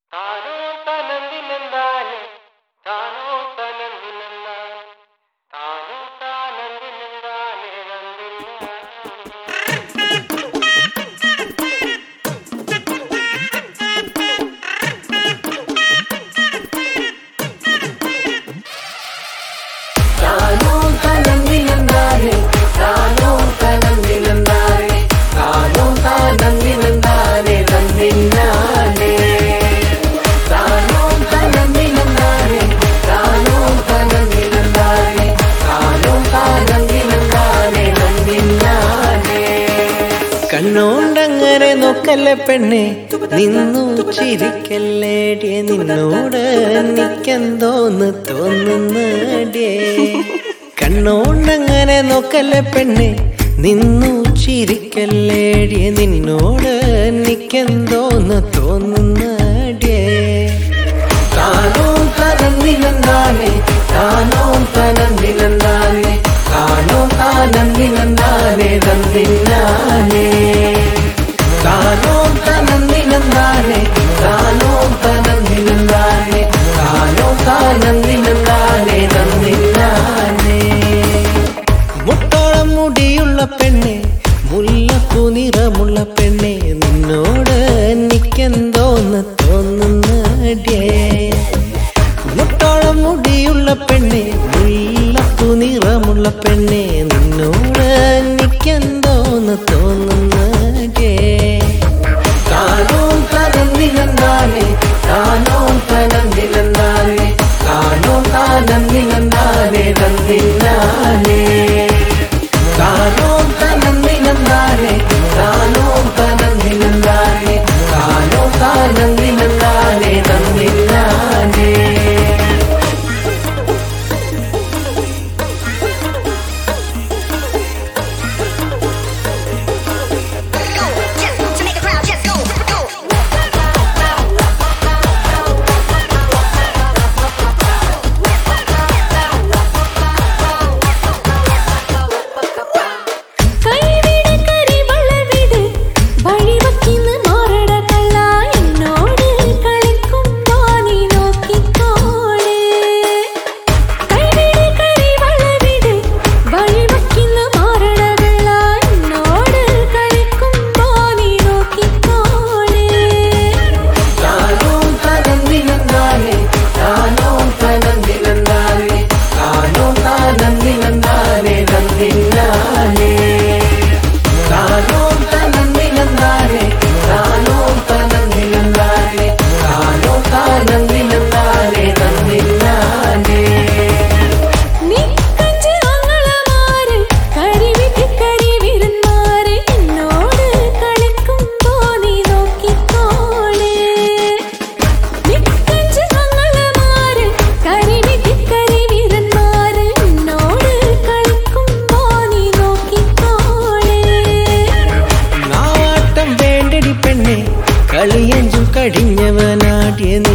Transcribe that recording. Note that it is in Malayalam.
താനോ തനന്തിനെന്താനെ താനോ തനന്തിനെന്താനെ താനോ താനന്തിനെന്താനെ നന്ദില്ല താനോ തനന്തിനെന്താനെ താനോ തനന്തിനെന്താനെ താനോ താനന്തിനെന്താനെ തന്നിന്നാനെ താനോ തനന്തിനെന്താനെ താനോ തനന്തിനെന്താനെ താനോ താനന്തിനെന്താനെ തന്നിന്നാനെ കണ്ണോണ്ടങ്ങനെ നോക്കല്ലേ പെണ്ണെ നിന്നു ചിരിക്കല്ലേടിയെ നിന്നോട് എനിക്കെന്തോന്ന് തോന്നുന്നടിയേ കണ്ണോണ്ടങ്ങനെ നോക്കല്ലേ പെണ്ണെ നിന്നു ചിരിക്കല്ലേടിയെ നിന്നോട് എനിക്കെന്തോന്ന് തോന്നുന്നടിയേ താനോ തനന്തിനെന്താനെ താനോ തനന്തിനെന്താനെ താനോ താനന്തിനെന്താനെ തന്നിന്നാനെ താനോ തനന്തിനെന്താനെ താനോ തനന്തിനെന്താനെ താനോ താനന്തിനെന്താനെ തന്നിന്നാനെ മുട്ടോളം മുടിയുള്ള പെണ്ണെ മുല്ലപ്പൂ നിറമുള്ള പെണ്ണെ നിന്നോട് എനിക്കെന്തോന്ന് തോന്നുന്നടിയേ മുട്ടോളം മുടിയുള്ള പെണ്ണെ മുല്ലപ്പൂ നിറമുള്ള പെണ്ണെ നിന്നോട് എനിക്കെന്തോന്ന് തോന്നുന്നടിയേ താനോ തനന്തിനെന്താനെ താനോ തനന്തിനെന്താനെ താനോ താനന്തിനെന്താനെ തന്നിന്നാനെ താനോ തനന്തിനെന്താനെ താനോ തനന്തിനെന്താനെ താനോ താനന്തിനെന്താനെ തന്നിന്നാനെ Just to make the crowd just go, go. കൈവിട് കരിവളവിട് വഴിവക്കിന്ന് മാറട കള്ള എന്നോട് കളിക്കുമ്പോ നീ നോക്കിക്കോള് കൈവിട് കരിവളവിട് വഴിവക്കിന്ന് മാറട കള്ള എന്നോട് കളിക്കുമ്പോ നീ നോക്കിക്കോള് താനോ തനന്തിനെന്താനെ താനോ തനന്തിനെന്താനെ താനോ താനന്തിനെന്താനെ തന്നിന്നാനെ താനോ തനന്തിനെന്താനെ താനോ തനന്തിനെന്താനെ താനോ താനന്തിനെന്താനെ തന്നിന്നാനെ നിക്കഞ്ച് അങ്ങളമാര് കരിവിട്ട് കരിവിരുന്മാര് എന്നോട് കളിക്കുമ്പോ നീ നോക്കിക്കോള് നിക്കഞ്ച് അങ്ങളമാര് കരിവിട്ട് കരിവിരുന്മാര് എന്നോട് കളിക്കുമ്പോ നീ നോക്കിക്കോള് നാവാട്ടം വേണ്ടടി പെണ്ണെ കളിയഞ്ചും കടിഞ്ഞവനാടിയ